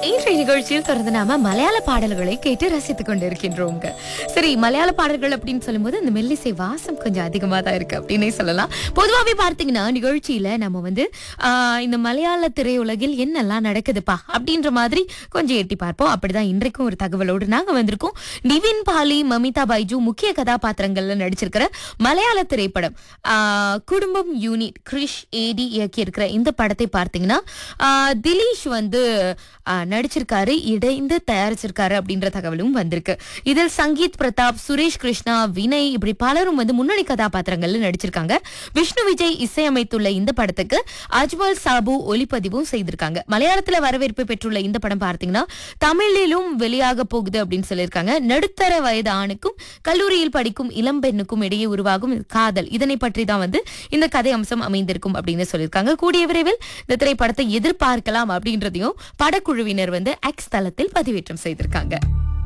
இன்றைய நிகழ்ச்சியில் தொடர்ந்து நாம மலையாள பாடல்களை கேட்டு ரசித்துக் கொண்டிருக்கின்றோங்க சரி மலையாள பாடல்கள் அப்படின்னு சொல்லும்போது அந்த மெல்லிசை வாசம் கொஞ்சம் அதிகமா தான் இருக்கு அப்படின்னே சொல்லலாம் பொதுவாகவே பார்த்தீங்கன்னா நிகழ்ச்சியில நம்ம வந்து ஆஹ், இந்த மலையாள திரையுலகில் என்னெல்லாம் நடக்குதுப்பா அப்படின்ற மாதிரி கொஞ்சம் எட்டி பார்ப்போம் அப்படிதான் இன்றைக்கும் ஒரு தகவலோடு நாங்க வந்திருக்கோம் நிவின் பாலி மமிதா பைஜு முக்கிய கதாபாத்திரங்கள்ல நடிச்சிருக்கிற மலையாள திரைப்படம் ஆஹ், குடும்பம் யூனிட் கிரிஷ் ஏடி இயக்கியிருக்கிற இந்த படத்தை பார்த்தீங்கன்னா ஆஹ், திலீஷ் வந்து ஆஹ், நடிச்சிருக்காரு இடைந்து தயாரிச்சிருக்காரு அப்படின்ற தகவலும் வந்திருக்கு இதில் சங்கீத் பிரதாப் சுரேஷ் கிருஷ்ணா வினய் இப்படி பலரும் வந்து முன்னணி கதாபாத்திரங்கள்ல நடிச்சிருக்காங்க விஷ்ணு விஜய் இசையமைத்துள்ள இந்த படத்துக்கு அஜ்மல் சாபு ஒளிப்பதிவும் செய்திருக்காங்க மலையாளத்துல வரவேற்பு பெற்றுள்ள இந்த படம் பார்த்தீங்கன்னா தமிழிலும் வெளியாக போகுது அப்படின்னு சொல்லியிருக்காங்க நடுத்தர வயது ஆணுக்கும் கல்லூரியில் படிக்கும் இளம் பெண்ணுக்கும் இடையே உருவாகும் காதல் இதனை பற்றி தான் வந்து இந்த கதை அம்சம் அமைந்திருக்கும் அப்படின்னு சொல்லியிருக்காங்க கூடிய விரைவில் இந்த திரைப்படத்தை எதிர்பார்க்கலாம் அப்படின்றதையும் படக்குழுவினர் வந்து எக்ஸ் தளத்தில் பதிவேற்றம் செய்திருக்காங்க